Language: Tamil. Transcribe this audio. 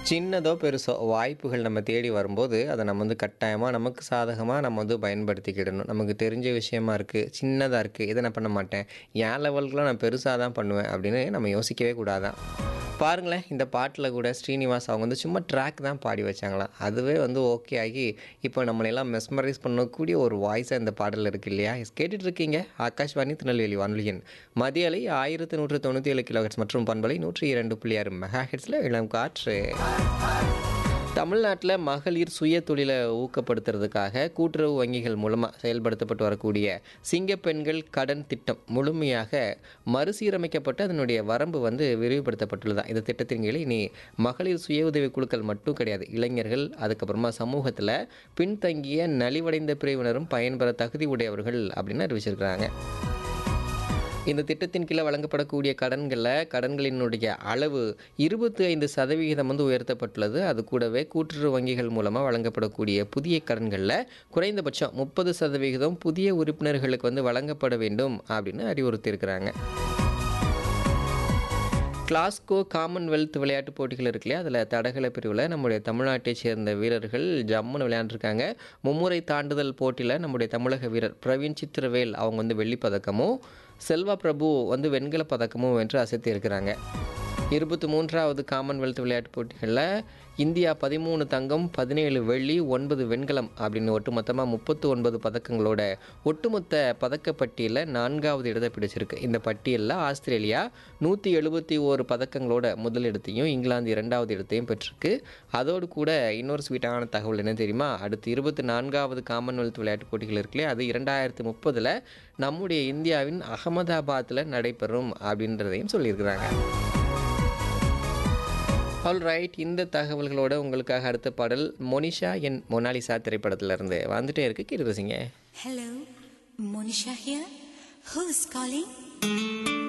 சின்னதோ பெருசோ வாய்ப்புகள் நம்ம தேடி வரும்போது அதை நம்ம வந்து கட்டாயமாக நமக்கு சாதகமாக நம்ம வந்து பயன்படுத்திக்கிடணும் நமக்கு தெரிஞ்ச விஷயமா இருக்குது சின்னதாக இருக்குது இதை நான் பண்ண மாட்டேன் என் லெவலுக்குலாம் நான் பெருசாக தான் பண்ணுவேன் அப்படின்னு நம்ம யோசிக்கவே கூடாதான் பாருங்களேன் இந்த பாட்டில் கூட ஸ்ரீனிவாஸ் அவங்க வந்து சும்மா ட்ராக் தான் பாடி வச்சாங்களாம் அதுவே வந்து ஓகே ஆகி இப்போ நம்மளையெல்லாம் மெஸ்மரைஸ் பண்ணக்கூடிய ஒரு வாய்ஸாக இந்த பாடலில் இருக்குது இல்லையா கேட்டுட்டு இருக்கீங்க ஆகாஷ்வாணி திருநெல்வேலி வானொலியின் மதிய அலை ஆயிரத்தி நூற்று தொண்ணூற்றி ஏழு கிலோஹெட்ஸ் மற்றும் பண்பலை நூற்றி இரண்டு புள்ளி ஆறு மெகா ஹெட்ஸில் இளம் காற்று தமிழ்நாட்டில் மகளிர் சுய தொழிலை ஊக்கப்படுத்துறதுக்காக கூட்டுறவு வங்கிகள் மூலமாக செயல்படுத்தப்பட்டு வரக்கூடிய சிங்க பெண்கள் கடன் திட்டம் முழுமையாக மறுசீரமைக்கப்பட்டு அதனுடைய வரம்பு வந்து விரிவுபடுத்தப்பட்டுள்ளதான் இந்த திட்டத்தின் கீழ் இனி மகளிர் சுய உதவி குழுக்கள் மட்டும் கிடையாது இளைஞர்கள் அதுக்கப்புறமா சமூகத்தில் பின்தங்கிய நலிவடைந்த பிரிவினரும் பயன்பெற தகுதி உடையவர்கள் அப்படின்னு அறிவிச்சிருக்கிறாங்க இந்த திட்டத்தின் கீழே வழங்கப்படக்கூடிய கடன்களில் கடன்களினுடைய அளவு இருபத்தி ஐந்து சதவிகிதம் வந்து உயர்த்தப்பட்டுள்ளது அது கூடவே கூட்டுறவு வங்கிகள் மூலமாக வழங்கப்படக்கூடிய புதிய கடன்களில் குறைந்தபட்சம் முப்பது சதவிகிதம் புதிய உறுப்பினர்களுக்கு வந்து வழங்கப்பட வேண்டும் அப்படின்னு அறிவுறுத்தியிருக்கிறாங்க கிளாஸ்கோ காமன்வெல்த் விளையாட்டுப் போட்டிகள் இருக்கு இல்லையா அதில் தடகள பிரிவில் நம்முடைய தமிழ்நாட்டைச் சேர்ந்த வீரர்கள் ஜம்முன்னு விளையாண்டுருக்காங்க மும்முறை தாண்டுதல் போட்டியில் நம்முடைய தமிழக வீரர் பிரவீன் சித்திரவேல் அவங்க வந்து வெள்ளிப் பதக்கமும் செல்வா பிரபு வந்து வெண்கலப் பதக்கமும் வென்று அசைத்து இருக்கிறாங்க இருபத்தி மூன்றாவது காமன்வெல்த் விளையாட்டுப் போட்டிகளில் இந்தியா பதிமூணு தங்கம் பதினேழு வெள்ளி ஒன்பது வெண்கலம் அப்படின்னு ஒட்டுமொத்தமாக முப்பத்து ஒன்பது பதக்கங்களோட ஒட்டுமொத்த பதக்கப்பட்டியலில் நான்காவது இடத்தை பிடிச்சிருக்கு இந்த பட்டியலில் ஆஸ்திரேலியா நூற்றி எழுபத்தி ஓரு பதக்கங்களோட முதலிடத்தையும் இங்கிலாந்து இரண்டாவது இடத்தையும் பெற்றிருக்கு அதோடு கூட இன்னொரு ஸ்வீட்டான தகவல் என்ன தெரியுமா அடுத்து இருபத்தி நான்காவது காமன்வெல்த் விளையாட்டுப் போட்டிகள் இருக்குல்லையே அது இரண்டாயிரத்தி முப்பதில் நம்முடைய இந்தியாவின் அகமதாபாத்தில் நடைபெறும் அப்படின்றதையும் சொல்லியிருக்கிறாங்க ஆல் ரைட் இந்த தகவல்களோட உங்களுக்காக அடுத்த பாடல் மொனிஷா என் மொனாலிசா திரைப்படத்திலிருந்து வந்துட்டே இருக்கு கேட்டு ரசிங்க Hello, Monisha here. Who's calling?